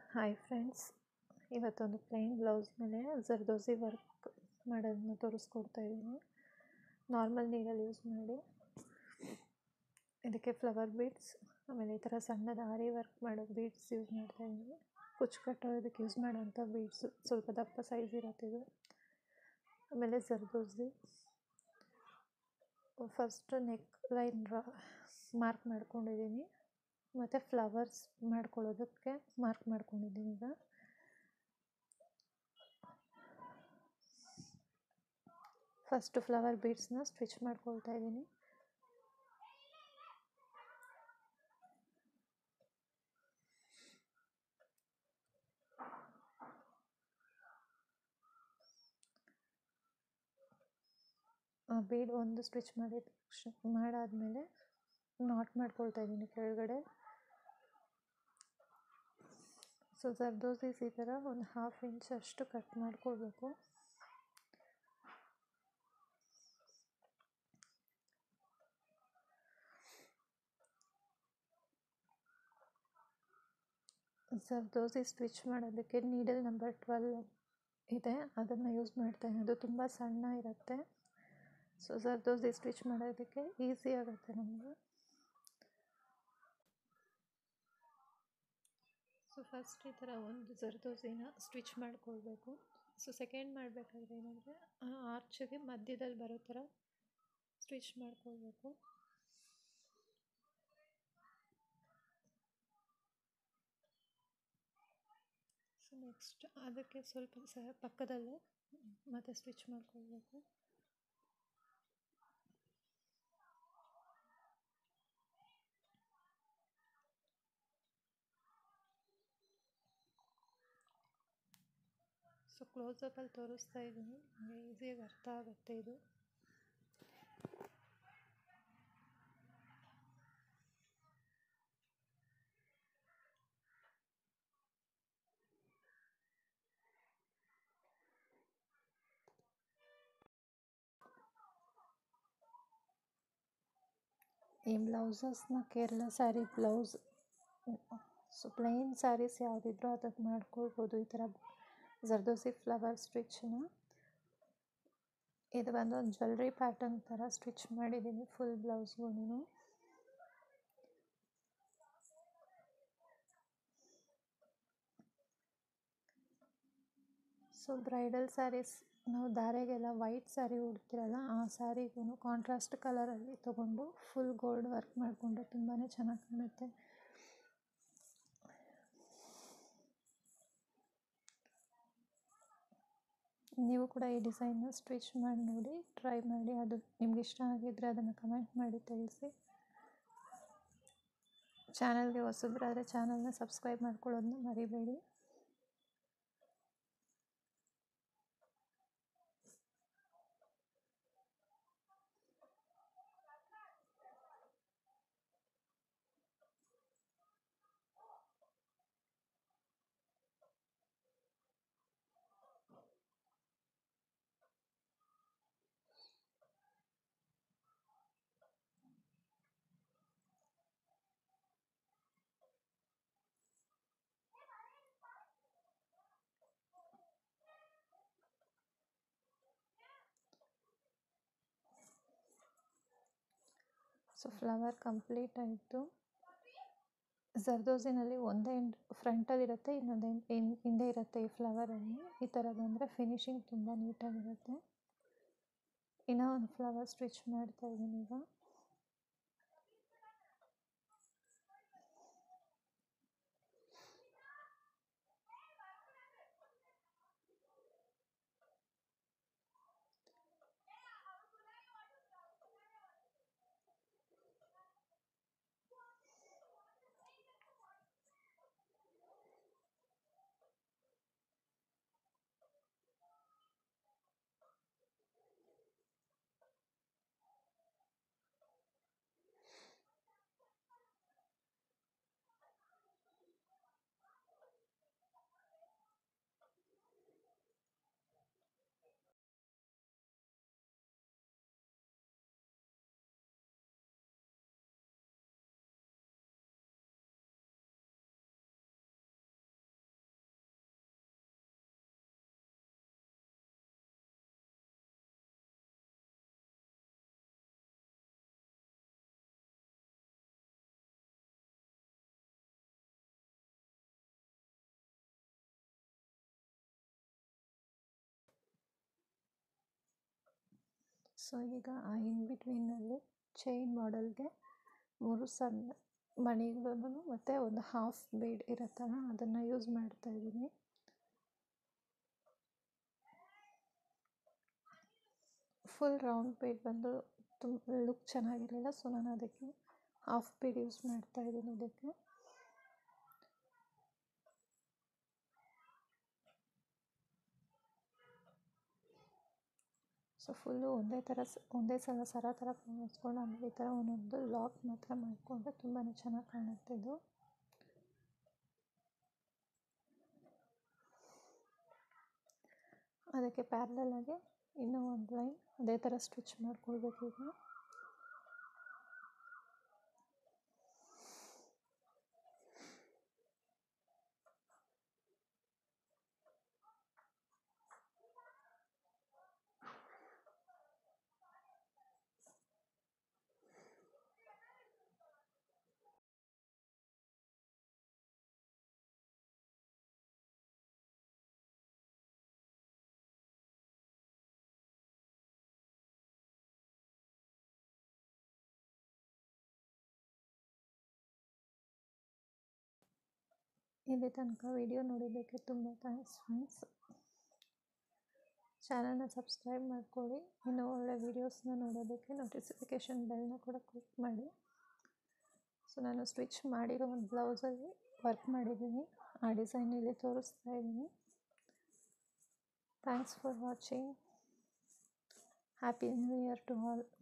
hi friends ಇವತ್ತೊಂದು plain blouse ಮೇಲೆ zardozi work ಮಾಡೋದನ್ನ ತೋರಿಸ್ಕೊಡ್ತಾ ಇದ್ದೀನಿ ನಾರ್ಮಲ್ ನೀರಲ್ಲಿ ಯೂಸ್ ಮಾಡಿ ಇದಕ್ಕೆ ಫ್ಲವರ್ ಬೀಡ್ಸ್ ಆಮೇಲೆ ಈ ಥರ ಸಣ್ಣದ ಆರಿ ವರ್ಕ್ ಮಾಡೋ ಬೀಡ್ಸ್ ಯೂಸ್ ಮಾಡ್ತಾ ಇದ್ದೀನಿ ಕುಚ್ಚು ಕಟ್ಟೋದಕ್ಕೆ ಯೂಸ್ ಮಾಡೋಂಥ ಬೀಡ್ಸ್ ಸ್ವಲ್ಪ ದಪ್ಪ ಸೈಜ್ ಇರುತ್ತೆ ಇದು ಆಮೇಲೆ zardozi first neckline mark ಮಾಡ್ಕೊಂಡಿದ್ದೀನಿ ಮತ್ತು ಫ್ಲವರ್ಸ್ ಮಾಡ್ಕೊಳ್ಳೋದಕ್ಕೆ ಮಾರ್ಕ್ ಮಾಡ್ಕೊಂಡಿದ್ದೀನಿ ಈಗ ಫಸ್ಟ್ ಫ್ಲವರ್ ಬೀಡ್ಸ್ನ ಸ್ಟಿಚ್ ಮಾಡ್ಕೊಳ್ತಾ ಇದ್ದೀನಿ ಬೀಡ್ ಒಂದು ಸ್ಟಿಚ್ ಮಾಡಿದ ಮಾಡಾದಮೇಲೆ ನಾಟ್ ಮಾಡ್ಕೊಳ್ತಾ ಇದ್ದೀನಿ ಕೆಳಗಡೆ ಸೊ ಜರ್ದೋಸೀಸ್ ಈ ಥರ ಒಂದು ಹಾಫ್ ಇಂಚ್ ಅಷ್ಟು ಕಟ್ ಮಾಡ್ಕೊಳ್ಬೇಕು ಜರ್ದೋಸಿ ಸ್ಟಿಚ್ ಮಾಡೋದಕ್ಕೆ ನೀಡಲ್ ನಂಬರ್ ಟ್ವೆಲ್ ಇದೆ ಅದನ್ನು ಯೂಸ್ ಮಾಡ್ತಾ ಅದು ತುಂಬ ಸಣ್ಣ ಇರುತ್ತೆ ಸೊ ಜರ್ದೋಸಿ ಸ್ಟಿಚ್ ಮಾಡೋದಕ್ಕೆ ಈಸಿ ಆಗುತ್ತೆ ನಮಗೆ ಸೊ ಫಸ್ಟ್ ಈ ಥರ ಒಂದು ಜರ್ದೋಸಿನ ಸ್ಟಿಚ್ ಮಾಡ್ಕೊಳ್ಬೇಕು ಸೊ ಸೆಕೆಂಡ್ ಮಾಡಬೇಕಾದ್ರೆ ಏನಂದರೆ ಆ ಆರ್ಚಿಗೆ ಮಧ್ಯದಲ್ಲಿ ಬರೋ ಥರ ಸ್ಟಿಚ್ ಮಾಡ್ಕೊಳ್ಬೇಕು ಸೊ ನೆಕ್ಸ್ಟ್ ಅದಕ್ಕೆ ಸ್ವಲ್ಪ ಸಹ ಪಕ್ಕದಲ್ಲೇ ಮತ್ತೆ ಸ್ಟಿಚ್ ಮಾಡ್ಕೊಳ್ಬೇಕು ಸೊ ಕ್ಲೋಸಪ್ಪಲ್ಲಿ ತೋರಿಸ್ತಾ ಇದ್ದೀನಿ ನಿಮಗೆ ಈಸಿಯಾಗಿ ಅರ್ಥ ಆಗುತ್ತೆ ಇದು ಈ ಬ್ಲೌಸಸ್ನ Kerala sari blouse so plain saris ಯಾವುದಿದ್ರೂ ಅದಕ್ಕೆ ಮಾಡ್ಕೊಳ್ಬೋದು ಈ ಥರ ಜರ್ದೋಸಿ ಫ್ಲವರ್ ಸ್ಟಿಚ್ಚನ್ನ ಇದು ಬಂದು ಒಂದು ಜ್ಯುವೆಲ್ರಿ ಪ್ಯಾಟರ್ನ್ ಥರ ಸ್ಟಿಚ್ ಮಾಡಿದ್ದೀನಿ ಫುಲ್ ಬ್ಲೌಸ್ಗೂ ಸೊ ಬ್ರೈಡಲ್ ಸ್ಯಾರೀಸ್ ನಾವು ದಾರೆಗೆಲ್ಲ ವೈಟ್ ಸ್ಯಾರಿ ಉಡ್ತಿರಲ್ಲ ಆ ಸ್ಯಾರಿಗೂ ಕಾಂಟ್ರಾಸ್ಟ್ ಕಲರಲ್ಲಿ ತೊಗೊಂಡು ಫುಲ್ ಗೋಲ್ಡ್ ವರ್ಕ್ ಮಾಡಿಕೊಂಡು ತುಂಬಾ ಚೆನ್ನಾಗಿ ಕಾಣುತ್ತೆ ನೀವು ಕೂಡ ಈ ಡಿಸೈನ್ನ ಸ್ಟಿಚ್ ಮಾಡಿ ನೋಡಿ ಟ್ರೈ ಮಾಡಿ ಅದು ನಿಮ್ಗೆ ಇಷ್ಟ ಆಗಿದ್ದರೆ ಅದನ್ನು ಕಮೆಂಟ್ ಮಾಡಿ ತಿಳಿಸಿ ಚಾನಲ್ಗೆ ಹೊಸಬ್ರಾದರೆ ಚಾನಲ್ನ ಸಬ್ಸ್ಕ್ರೈಬ್ ಮಾಡ್ಕೊಳ್ಳೋದನ್ನ ಮರಿಬೇಡಿ ಸೊ ಫ್ಲವರ್ ಕಂಪ್ಲೀಟ್ ಆಯಿತು ಜರ್ದೋಸಿನಲ್ಲಿ ಒಂದೇ ಫ್ರಂಟಲ್ಲಿ ಇರುತ್ತೆ ಇನ್ನೊಂದೇ ಹಿಂದೆ ಇರುತ್ತೆ ಈ ಫ್ಲವರಲ್ಲಿ ಈ ಥರ ಬಂದರೆ ಫಿನಿಶಿಂಗ್ ತುಂಬ ನೀಟಾಗಿರುತ್ತೆ ಇನ್ನೂ ಒಂದು ಫ್ಲವರ್ ಸ್ಟಿಚ್ ಮಾಡ್ತಾ ಇದ್ದೀನಿ ಈಗ ಸೊ ಈಗ ಆ ಇನ್ ಬಿಟ್ವೀನಲ್ಲಿ ಚೈನ್ ಮಾಡೆಲ್ಗೆ ಮೂರು ಸಣ್ಣ ಮಣಿಗಳನ್ನು ಮತ್ತು ಒಂದು ಹಾಫ್ ಬೀಡ್ ಇರುತ್ತಲ್ಲ ಅದನ್ನು ಯೂಸ್ ಮಾಡ್ತಾ ಇದ್ದೀನಿ ಫುಲ್ ರೌಂಡ್ ಬೀಡ್ ಬಂದು ತುಂಬ ಲುಕ್ ಚೆನ್ನಾಗಿರಲಿಲ್ಲ ಸೊ ನಾನು ಅದಕ್ಕೆ ಹಾಫ್ ಬೀಡ್ ಯೂಸ್ ಮಾಡ್ತಾ ಇದ್ದೀನಿ ಇದಕ್ಕೆ ಸೊ ಫುಲ್ಲು ಒಂದೇ ಥರ ಸ ಒಂದೇ ಸಲ ಸರ ಥರ ಕಾಣಿಸ್ಕೊಂಡು ಆಮೇಲೆ ಈ ಥರ ಒಂದೊಂದು ಲಾಕ್ ಮಾತ್ರ ಮಾಡಿಕೊಂಡ್ರೆ ತುಂಬಾ ಚೆನ್ನಾಗಿ ಕಾಣುತ್ತೆ ಇದು ಅದಕ್ಕೆ ಪ್ಯಾರಲಾಗಿ ಇನ್ನೂ ಒಂದು ಲೈನ್ ಅದೇ ಥರ ಸ್ಟಿಚ್ ಮಾಡ್ಕೊಳ್ಬೇಕು ಈಗ ಇಲ್ಲಿ ತನಕ ವಿಡಿಯೋ ನೋಡಿದ್ದಕ್ಕೆ ತುಂಬ ಥ್ಯಾಂಕ್ಸ್ ಫ್ರೆಂಡ್ಸ್ ಚಾನಲ್ನ ಸಬ್ಸ್ಕ್ರೈಬ್ ಮಾಡ್ಕೊಳ್ಳಿ ಇನ್ನೂ ಒಳ್ಳೆ ವೀಡಿಯೋಸ್ನ ನೋಡೋದಕ್ಕೆ ನೋಟಿಫಿಕೇಷನ್ ಬೆಲ್ನ ಕೂಡ ಕ್ಲಿಕ್ ಮಾಡಿ ಸೊ ನಾನು ಸ್ಟಿಚ್ ಮಾಡಿರೋ ಒಂದು ಬ್ಲೌಸಲ್ಲಿ ವರ್ಕ್ ಮಾಡಿದ್ದೀನಿ ಆ ಡಿಸೈನ್ ಇಲ್ಲಿ ತೋರಿಸ್ತಾ ಇದ್ದೀನಿ thanks for watching happy new year to all